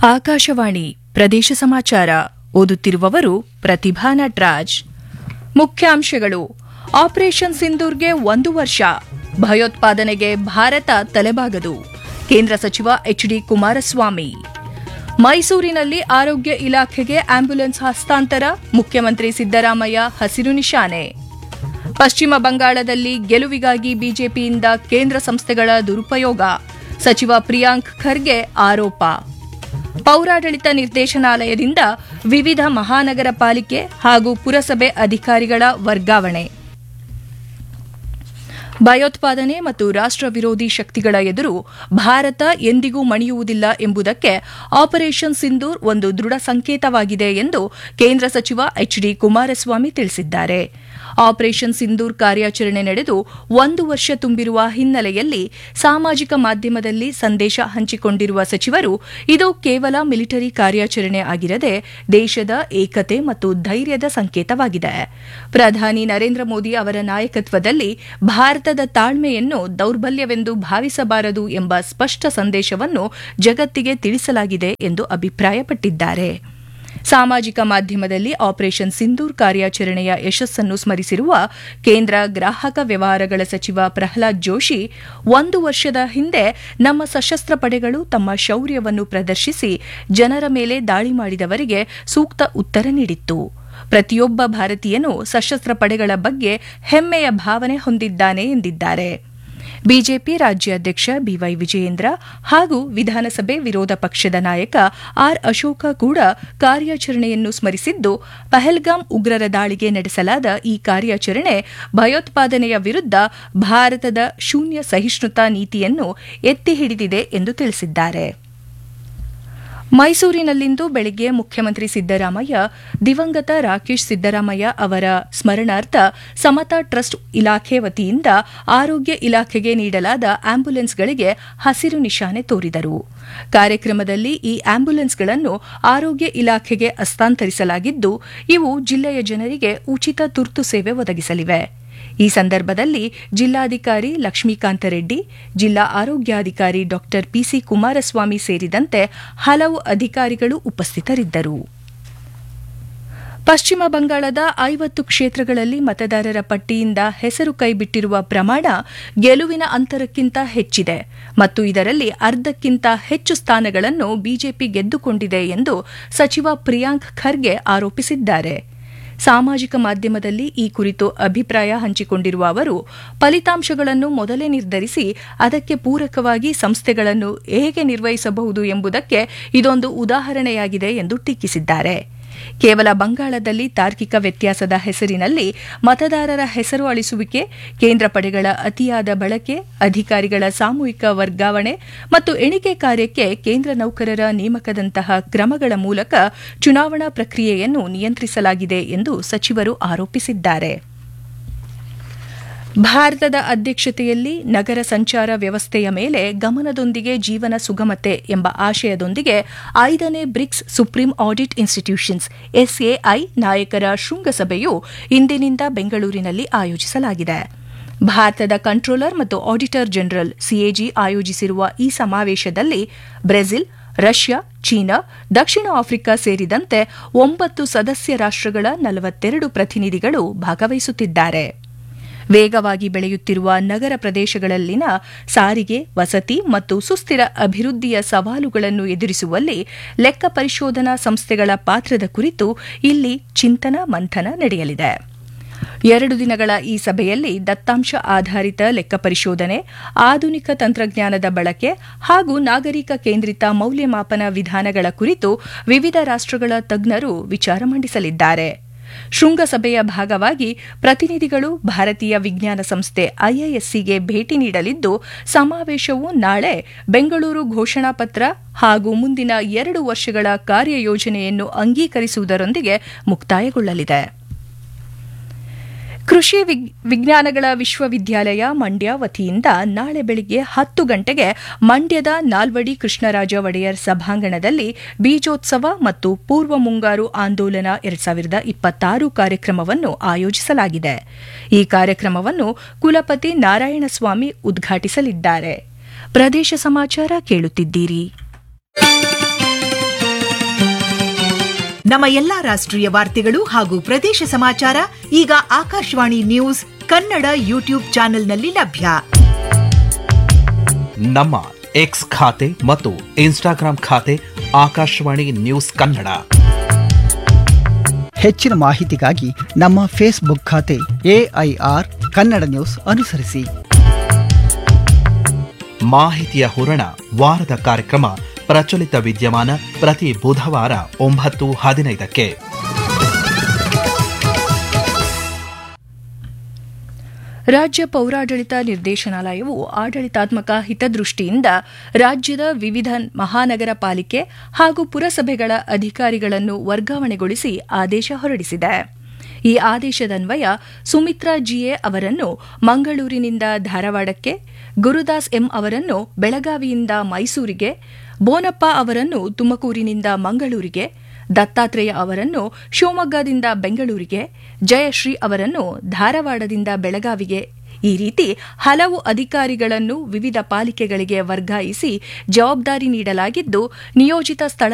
ಆಕಾಶವಾಣಿ ಪ್ರದೇಶ ಸಮಾಚಾರ ಓದುತ್ತಿರುವವರು ಪ್ರತಿಭಾ ನಟ್ರಾಜ್ ಮುಖ್ಯಾಂಶಗಳು ಆಪರೇಷನ್ ಸಿಂಧೂರ್ಗೆ ಒಂದು ವರ್ಷ ಭಯೋತ್ಪಾದನೆಗೆ ಭಾರತ ತಲೆಬಾಗದು ಕೇಂದ್ರ ಸಚಿವ ಎಚ್ಡಿ ಕುಮಾರಸ್ವಾಮಿ ಮೈಸೂರಿನಲ್ಲಿ ಆರೋಗ್ಯ ಇಲಾಖೆಗೆ ಆಂಬ್ಯುಲೆನ್ಸ್ ಹಸ್ತಾಂತರ ಮುಖ್ಯಮಂತ್ರಿ ಸಿದ್ದರಾಮಯ್ಯ ಹಸಿರು ನಿಶಾನೆ ಪಶ್ಚಿಮ ಬಂಗಾಳದಲ್ಲಿ ಗೆಲುವಿಗಾಗಿ ಬಿಜೆಪಿಯಿಂದ ಕೇಂದ್ರ ಸಂಸ್ಥೆಗಳ ದುರುಪಯೋಗ ಸಚಿವ ಪ್ರಿಯಾಂಕ್ ಖರ್ಗೆ ಆರೋಪ ಪೌರಾಡಳಿತ ನಿರ್ದೇಶನಾಲಯದಿಂದ ವಿವಿಧ ಮಹಾನಗರ ಪಾಲಿಕೆ ಹಾಗೂ ಪುರಸಭೆ ಅಧಿಕಾರಿಗಳ ವರ್ಗಾವಣೆ ಭಯೋತ್ಪಾದನೆ ಮತ್ತು ರಾಷ್ಟ್ರ ವಿರೋಧಿ ಶಕ್ತಿಗಳ ಎದುರು ಭಾರತ ಎಂದಿಗೂ ಮಣಿಯುವುದಿಲ್ಲ ಎಂಬುದಕ್ಕೆ ಆಪರೇಷನ್ ಸಿಂಧೂರ್ ಒಂದು ದೃಢ ಸಂಕೇತವಾಗಿದೆ ಎಂದು ಕೇಂದ್ರ ಸಚಿವ ಎಚ್ಡಿ ಕುಮಾರಸ್ವಾಮಿ ತಿಳಿಸಿದ್ದಾರೆ ಆಪರೇಷನ್ ಸಿಂಧೂರ್ ಕಾರ್ಯಾಚರಣೆ ನಡೆದು ಒಂದು ವರ್ಷ ತುಂಬಿರುವ ಹಿನ್ನೆಲೆಯಲ್ಲಿ ಸಾಮಾಜಿಕ ಮಾಧ್ಯಮದಲ್ಲಿ ಸಂದೇಶ ಹಂಚಿಕೊಂಡಿರುವ ಸಚಿವರು ಇದು ಕೇವಲ ಮಿಲಿಟರಿ ಕಾರ್ಯಾಚರಣೆ ಆಗಿರದೆ ದೇಶದ ಏಕತೆ ಮತ್ತು ಧೈರ್ಯದ ಸಂಕೇತವಾಗಿದೆ ಪ್ರಧಾನಿ ನರೇಂದ್ರ ಮೋದಿ ಅವರ ನಾಯಕತ್ವದಲ್ಲಿ ಭಾರತದ ತಾಳ್ಮೆಯನ್ನು ದೌರ್ಬಲ್ಯವೆಂದು ಭಾವಿಸಬಾರದು ಎಂಬ ಸ್ಪಷ್ಟ ಸಂದೇಶವನ್ನು ಜಗತ್ತಿಗೆ ತಿಳಿಸಲಾಗಿದೆ ಎಂದು ಅಭಿಪ್ರಾಯಪಟ್ಟಿದ್ದಾರೆ ಸಾಮಾಜಿಕ ಮಾಧ್ಯಮದಲ್ಲಿ ಆಪರೇಷನ್ ಸಿಂಧೂರ್ ಕಾರ್ಯಾಚರಣೆಯ ಯಶಸ್ಸನ್ನು ಸ್ಮರಿಸಿರುವ ಕೇಂದ್ರ ಗ್ರಾಹಕ ವ್ಯವಹಾರಗಳ ಸಚಿವ ಪ್ರಹ್ಲಾದ್ ಜೋಶಿ ಒಂದು ವರ್ಷದ ಹಿಂದೆ ನಮ್ಮ ಸಶಸ್ತ್ರ ಪಡೆಗಳು ತಮ್ಮ ಶೌರ್ಯವನ್ನು ಪ್ರದರ್ಶಿಸಿ ಜನರ ಮೇಲೆ ದಾಳಿ ಮಾಡಿದವರಿಗೆ ಸೂಕ್ತ ಉತ್ತರ ನೀಡಿತ್ತು ಪ್ರತಿಯೊಬ್ಬ ಭಾರತೀಯನೂ ಸಶಸ್ತ್ರ ಪಡೆಗಳ ಬಗ್ಗೆ ಹೆಮ್ಮೆಯ ಭಾವನೆ ಹೊಂದಿದ್ದಾನೆ ಎಂದಿದ್ದಾರೆ ಬಿಜೆಪಿ ರಾಜ್ಯಾಧ್ಯಕ್ಷ ಬಿವೈ ವಿಜಯೇಂದ್ರ ಹಾಗೂ ವಿಧಾನಸಭೆ ವಿರೋಧ ಪಕ್ಷದ ನಾಯಕ ಆರ್ ಅಶೋಕ ಕೂಡ ಕಾರ್ಯಾಚರಣೆಯನ್ನು ಸ್ಮರಿಸಿದ್ದು ಪಹಲ್ಗಾಮ್ ಉಗ್ರರ ದಾಳಿಗೆ ನಡೆಸಲಾದ ಈ ಕಾರ್ಯಾಚರಣೆ ಭಯೋತ್ಪಾದನೆಯ ವಿರುದ್ಧ ಭಾರತದ ಶೂನ್ಯ ಸಹಿಷ್ಣುತಾ ನೀತಿಯನ್ನು ಎತ್ತಿ ಹಿಡಿದಿದೆ ಎಂದು ತಿಳಿಸಿದ್ದಾರೆ ಮೈಸೂರಿನಲ್ಲಿಂದು ಬೆಳಗ್ಗೆ ಮುಖ್ಯಮಂತ್ರಿ ಸಿದ್ದರಾಮಯ್ಯ ದಿವಂಗತ ರಾಕೇಶ್ ಸಿದ್ದರಾಮಯ್ಯ ಅವರ ಸ್ಮರಣಾರ್ಥ ಸಮತಾ ಟ್ರಸ್ಟ್ ಇಲಾಖೆ ವತಿಯಿಂದ ಆರೋಗ್ಯ ಇಲಾಖೆಗೆ ನೀಡಲಾದ ಆಂಬ್ಯುಲೆನ್ಸ್ಗಳಿಗೆ ಹಸಿರು ನಿಶಾನೆ ತೋರಿದರು ಕಾರ್ಯಕ್ರಮದಲ್ಲಿ ಈ ಆಂಬ್ಯುಲೆನ್ಸ್ಗಳನ್ನು ಆರೋಗ್ಯ ಇಲಾಖೆಗೆ ಹಸ್ತಾಂತರಿಸಲಾಗಿದ್ದು ಇವು ಜಿಲ್ಲೆಯ ಜನರಿಗೆ ಉಚಿತ ತುರ್ತು ಸೇವೆ ಒದಗಿಸಲಿವೆ ಈ ಸಂದರ್ಭದಲ್ಲಿ ಜಿಲ್ಲಾಧಿಕಾರಿ ಲಕ್ಷ್ಮೀಕಾಂತ ರೆಡ್ಡಿ ಜಿಲ್ಲಾ ಆರೋಗ್ಯಾಧಿಕಾರಿ ಡಾ ಪಿಸಿ ಕುಮಾರಸ್ವಾಮಿ ಸೇರಿದಂತೆ ಹಲವು ಅಧಿಕಾರಿಗಳು ಉಪಸ್ಥಿತರಿದ್ದರು ಪಶ್ಚಿಮ ಬಂಗಾಳದ ಐವತ್ತು ಕ್ಷೇತ್ರಗಳಲ್ಲಿ ಮತದಾರರ ಪಟ್ಟಿಯಿಂದ ಹೆಸರು ಕೈಬಿಟ್ಟಿರುವ ಪ್ರಮಾಣ ಗೆಲುವಿನ ಅಂತರಕ್ಕಿಂತ ಹೆಚ್ಚಿದೆ ಮತ್ತು ಇದರಲ್ಲಿ ಅರ್ಧಕ್ಕಿಂತ ಹೆಚ್ಚು ಸ್ಥಾನಗಳನ್ನು ಬಿಜೆಪಿ ಗೆದ್ದುಕೊಂಡಿದೆ ಎಂದು ಸಚಿವ ಪ್ರಿಯಾಂಕ್ ಖರ್ಗೆ ಆರೋಪಿಸಿದ್ದಾರೆ ಸಾಮಾಜಿಕ ಮಾಧ್ಯಮದಲ್ಲಿ ಈ ಕುರಿತು ಅಭಿಪ್ರಾಯ ಹಂಚಿಕೊಂಡಿರುವ ಅವರು ಫಲಿತಾಂಶಗಳನ್ನು ಮೊದಲೇ ನಿರ್ಧರಿಸಿ ಅದಕ್ಕೆ ಪೂರಕವಾಗಿ ಸಂಸ್ಥೆಗಳನ್ನು ಹೇಗೆ ನಿರ್ವಹಿಸಬಹುದು ಎಂಬುದಕ್ಕೆ ಇದೊಂದು ಉದಾಹರಣೆಯಾಗಿದೆ ಎಂದು ಟೀಕಿಸಿದ್ದಾರೆ ಕೇವಲ ಬಂಗಾಳದಲ್ಲಿ ತಾರ್ಕಿಕ ವ್ಯತ್ಯಾಸದ ಹೆಸರಿನಲ್ಲಿ ಮತದಾರರ ಹೆಸರು ಅಳಿಸುವಿಕೆ ಕೇಂದ್ರ ಪಡೆಗಳ ಅತಿಯಾದ ಬಳಕೆ ಅಧಿಕಾರಿಗಳ ಸಾಮೂಹಿಕ ವರ್ಗಾವಣೆ ಮತ್ತು ಎಣಿಕೆ ಕಾರ್ಯಕ್ಕೆ ಕೇಂದ್ರ ನೌಕರರ ನೇಮಕದಂತಹ ಕ್ರಮಗಳ ಮೂಲಕ ಚುನಾವಣಾ ಪ್ರಕ್ರಿಯೆಯನ್ನು ನಿಯಂತ್ರಿಸಲಾಗಿದೆ ಎಂದು ಸಚಿವರು ಆರೋಪಿಸಿದ್ದಾರೆ ಭಾರತದ ಅಧ್ಯಕ್ಷತೆಯಲ್ಲಿ ನಗರ ಸಂಚಾರ ವ್ಯವಸ್ಥೆಯ ಮೇಲೆ ಗಮನದೊಂದಿಗೆ ಜೀವನ ಸುಗಮತೆ ಎಂಬ ಆಶಯದೊಂದಿಗೆ ಐದನೇ BRICS supreme audit institutions SAI ನಾಯಕರ ಶೃಂಗಸಭೆಯು ಇಂದಿನಿಂದ ಬೆಂಗಳೂರಿನಲ್ಲಿ ಆಯೋಜಿಸಲಾಗಿದೆ ಭಾರತದ ಕಂಟ್ರೋಲರ್ ಮತ್ತು ಆಡಿಟರ್ ಜನರಲ್ ಸಿಎಜಿ ಆಯೋಜಿಸಿರುವ ಈ ಸಮಾವೇಶದಲ್ಲಿ ಬ್ರೆಜಿಲ್ ರಷ್ಯಾ ಚೀನಾ ದಕ್ಷಿಣ ಆಫ್ರಿಕಾ ಸೇರಿದಂತೆ ಒಂಬತ್ತು ಸದಸ್ಯ ರಾಷ್ಟಗಳ ನಲವತ್ತೆರಡು ಪ್ರತಿನಿಧಿಗಳು ಭಾಗವಹಿಸುತ್ತಿದ್ದಾರೆ ವೇಗವಾಗಿ ಬೆಳೆಯುತ್ತಿರುವ ನಗರ ಪ್ರದೇಶಗಳಲ್ಲಿನ ಸಾರಿಗೆ ವಸತಿ ಮತ್ತು ಸುಸ್ಥಿರ ಅಭಿವೃದ್ಧಿಯ ಸವಾಲುಗಳನ್ನು ಎದುರಿಸುವಲ್ಲಿ ಲೆಕ್ಕ ಪರಿಶೋಧನಾ ಸಂಸ್ಥೆಗಳ ಪಾತ್ರದ ಕುರಿತು ಇಲ್ಲಿ ಚಿಂತನ ಮಂಥನ ನಡೆಯಲಿದೆ ಎರಡು ದಿನಗಳ ಈ ಸಭೆಯಲ್ಲಿ ದತ್ತಾಂಶ ಆಧಾರಿತ ಲೆಕ್ಕ ಪರಿಶೋಧನೆ ಆಧುನಿಕ ತಂತ್ರಜ್ಞಾನದ ಬಳಕೆ ಹಾಗೂ ನಾಗರಿಕ ಕೇಂದ್ರಿತ ಮೌಲ್ಯಮಾಪನ ವಿಧಾನಗಳ ಕುರಿತು ವಿವಿಧ ರಾಷ್ಟಗಳ ತಜ್ಞರು ವಿಚಾರ ಮಂಡಿಸಲಿದ್ದಾರೆ ಶೃಂಗಸಭೆಯ ಭಾಗವಾಗಿ ಪ್ರತಿನಿಧಿಗಳು ಭಾರತೀಯ ವಿಜ್ಞಾನ ಸಂಸ್ಥೆ ಐಐಎಸ್ಸಿಗೆ ಭೇಟಿ ನೀಡಲಿದ್ದು ಸಮಾವೇಶವು ನಾಳೆ ಬೆಂಗಳೂರು ಘೋಷಣಾ ಪತ್ರ ಹಾಗೂ ಮುಂದಿನ ಎರಡು ವರ್ಷಗಳ ಕಾರ್ಯಯೋಜನೆಯನ್ನು ಅಂಗೀಕರಿಸುವುದರೊಂದಿಗೆ ಮುಕ್ತಾಯಗೊಳ್ಳಲಿದೆ ಕೃಷಿ ವಿಜ್ಞಾನಗಳ ವಿಶ್ವವಿದ್ಯಾಲಯ ಮಂಡ್ಯ ವತಿಯಿಂದ ನಾಳೆ ಬೆಳಗ್ಗೆ ಹತ್ತು ಗಂಟೆಗೆ ಮಂಡ್ಯದ ನಾಲ್ವಡಿ ಕೃಷ್ಣರಾಜ ಒಡೆಯರ್ ಸಭಾಂಗಣದಲ್ಲಿ ಬೀಜೋತ್ಸವ ಮತ್ತು ಪೂರ್ವ ಮುಂಗಾರು ಆಂದೋಲನ ಎರಡ್ ಸಾವಿರದ ಇಪ್ಪತ್ತಾರು ಕಾರ್ಯಕ್ರಮವನ್ನು ಆಯೋಜಿಸಲಾಗಿದೆ ಈ ಕಾರ್ಯಕ್ರಮವನ್ನು ಕುಲಪತಿ ನಾರಾಯಣಸ್ವಾಮಿ ಉದ್ಘಾಟಿಸಲಿದ್ದಾರೆ ಪ್ರದೇಶ ಸಮಾಚಾರ ಕೇಳುತ್ತಿದ್ದೀರಿ ನಮ್ಮ ಎಲ್ಲಾ ರಾಷ್ಟ್ರೀಯ ವಾರ್ತೆಗಳು ಹಾಗೂ ಪ್ರದೇಶ ಸಮಾಚಾರ ಈಗ ಆಕಾಶವಾಣಿ ನ್ಯೂಸ್ ಕನ್ನಡ ಯೂಟ್ಯೂಬ್ ಚಾನೆಲ್ನಲ್ಲಿ ಲಭ್ಯ ನಮ್ಮ ಎಕ್ಸ್ ಖಾತೆ ಮತ್ತು ಇನ್ಸ್ಟಾಗ್ರಾಂ ಖಾತೆ ಆಕಾಶವಾಣಿ ನ್ಯೂಸ್ ಕನ್ನಡ ಹೆಚ್ಚಿನ ಮಾಹಿತಿಗಾಗಿ ನಮ್ಮ ಫೇಸ್ಬುಕ್ ಖಾತೆ ಎಐಆರ್ ಕನ್ನಡ ನ್ಯೂಸ್ ಅನುಸರಿಸಿ ಮಾಹಿತಿಯ ಹೂರಣ ವಾರದ ಕಾರ್ಯಕ್ರಮ ಪ್ರಚಲಿತ ವಿದ್ಯಮಾನ ಪ್ರತಿ ಬುಧವಾರ ಒಂಬತ್ತು ಹದಿನೈದಕ್ಕೆ ರಾಜ್ಯ ಪೌರಾಡಳಿತ ನಿರ್ದೇಶನಾಲಯವು ಆಡಳಿತಾತ್ಮಕ ಹಿತದೃಷ್ಟಿಯಿಂದ ರಾಜ್ಯದ ವಿವಿಧ ಮಹಾನಗರ ಪಾಲಿಕೆ ಹಾಗೂ ಪುರಸಭೆಗಳ ಅಧಿಕಾರಿಗಳನ್ನು ವರ್ಗಾವಣೆಗೊಳಿಸಿ ಆದೇಶ ಹೊರಡಿಸಿದೆ ಈ ಆದೇಶದನ್ವಯ ಸುಮಿತ್ರಾ ಜಿಎ ಅವರನ್ನು ಮಂಗಳೂರಿನಿಂದ ಧಾರವಾಡಕ್ಕೆ ಗುರುದಾಸ್ ಎಂ ಅವರನ್ನು ಬೆಳಗಾವಿಯಿಂದ ಮೈಸೂರಿಗೆ ಬೋನಪ್ಪ ಅವರನ್ನು ತುಮಕೂರಿನಿಂದ ಮಂಗಳೂರಿಗೆ ದತ್ತಾತ್ರೇಯ ಅವರನ್ನು ಶಿವಮೊಗ್ಗದಿಂದ ಬೆಂಗಳೂರಿಗೆ ಜಯಶ್ರೀ ಅವರನ್ನು ಧಾರವಾಡದಿಂದ ಬೆಳಗಾವಿಗೆ ಈ ರೀತಿ ಹಲವು ಅಧಿಕಾರಿಗಳನ್ನು ವಿವಿಧ ಪಾಲಿಕೆಗಳಿಗೆ ವರ್ಗಾಯಿಸಿ ಜವಾಬ್ದಾರಿ ನೀಡಲಾಗಿದ್ದು ನಿಯೋಜಿತ ಸ್ಥಳ